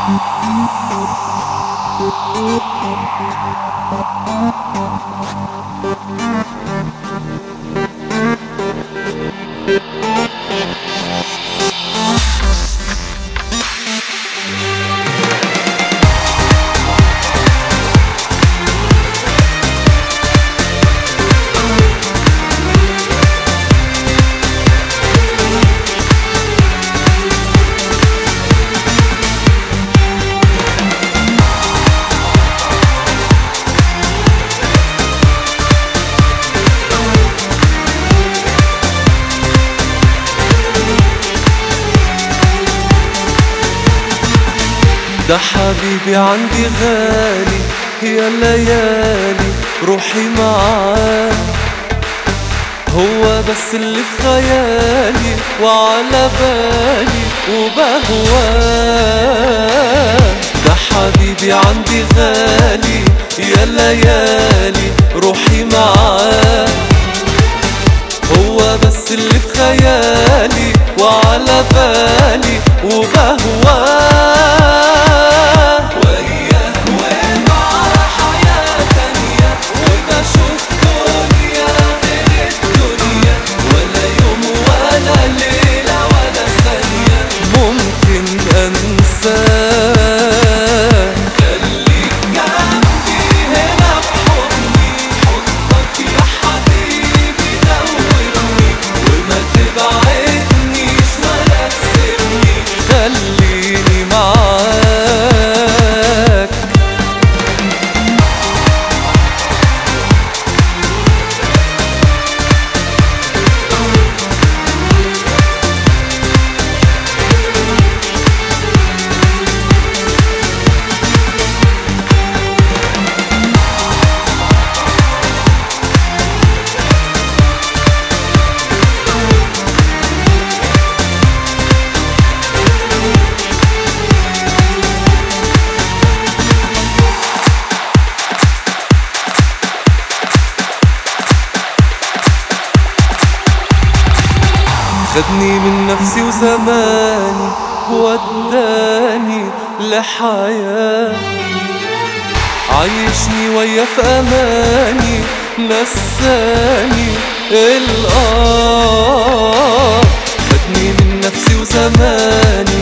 ده حبيبي عندي غالي يا الليالي روحي معاه هو بس اللي في خيالي وعلى بالي وبهواه ده حبيبي عندي غالي يا الليالي روحي معاه هو بس اللي في خيالي وعلى بالي وبهواه وياه ومعاه حياة تانية وبشوف دنيا غير الدنيا ولا يوم ولا ليلة ولا ثانية ممكن أنساه خليك جنبي هنا في حضني حضنك يا حبيبي دورني وما تبعدنيش ولا تسيبني خليني معاك خدني من نفسي وزماني وداني لحياة عايشني ويا في أماني نساني الآه خدني من نفسي وزماني